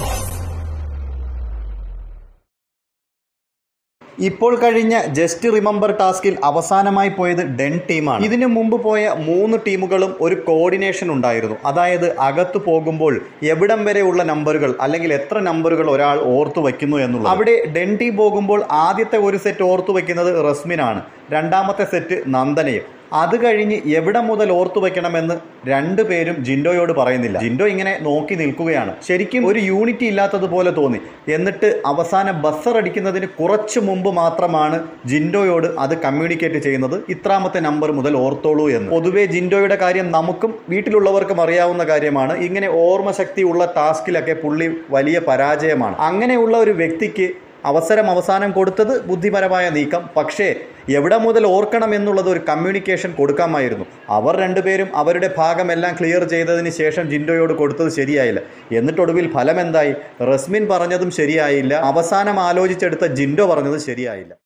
ഇപ്പോൾ കഴിഞ്ഞ just remember ടാസ്കിൽ അവസാനമായി പോയത് ഡെൻ ടീമാണ് ഇതിനു മുമ്പ് പോയ മൂന്ന് ടീമുകളും ഒരു കോർഡിനേഷൻ ഉണ്ടായിരുന്നു അതായത് അകത്ത് പോകുമ്പോൾ എവിടം വരെയുള്ള നമ്പറുകൾ അല്ലെങ്കിൽ എത്ര നമ്പറുകൾ ഒരാൾ ഓർത്തു വയ്ക്കുന്നു എന്നുള്ളത് അവിടെ ഡെൻ ടീം പോകുമ്പോൾ ആദ്യത്തെ ഒരു സെറ്റ് ഓർത്തു വയ്ക്കുന്നത് റസ്മിനാണ് രണ്ടാമത്തെ സെറ്റ് നന്ദനയും അത് കഴിഞ്ഞ് എവിടെ മുതൽ ഓർത്തു വെക്കണമെന്ന് രണ്ടുപേരും ജിൻഡോയോട് പറയുന്നില്ല ജിൻഡോ ഇങ്ങനെ നോക്കി നിൽക്കുകയാണ് ശരിക്കും ഒരു യൂണിറ്റി ഇല്ലാത്തതുപോലെ തോന്നി എന്നിട്ട് അവസാനം ബസ്സർ അടിക്കുന്നതിന് കുറച്ച് മുമ്പ് മാത്രമാണ് ജിൻഡോയോട് അത് കമ്മ്യൂണിക്കേറ്റ് ചെയ്യുന്നത് ഇത്രാമത്തെ നമ്പർ മുതൽ ഓർത്തോളൂ എന്ന് പൊതുവെ ജിൻഡോയുടെ കാര്യം നമുക്കും വീട്ടിലുള്ളവർക്കും അറിയാവുന്ന കാര്യമാണ് ഇങ്ങനെ ഓർമ്മശക്തി ഉള്ള ടാസ്കിലൊക്കെ പുള്ളി വലിയ പരാജയമാണ് അങ്ങനെയുള്ള ഒരു വ്യക്തിക്ക് അവസരം അവസാനം കൊടുത്തത് ബുദ്ധിപരമായ നീക്കം പക്ഷേ എവിടെ മുതൽ ഓർക്കണം എന്നുള്ളത് ഒരു കമ്മ്യൂണിക്കേഷൻ കൊടുക്കാമായിരുന്നു അവർ രണ്ടുപേരും അവരുടെ ഭാഗമെല്ലാം ക്ലിയർ ചെയ്തതിന് ശേഷം ജിൻഡോയോട് കൊടുത്തത് ശരിയായില്ല എന്നിട്ടൊടുവിൽ ഫലം എന്തായി റസ്മിൻ പറഞ്ഞതും ശരിയായില്ല അവസാനം ആലോചിച്ചെടുത്ത ജിൻഡോ പറഞ്ഞത് ശരിയായില്ല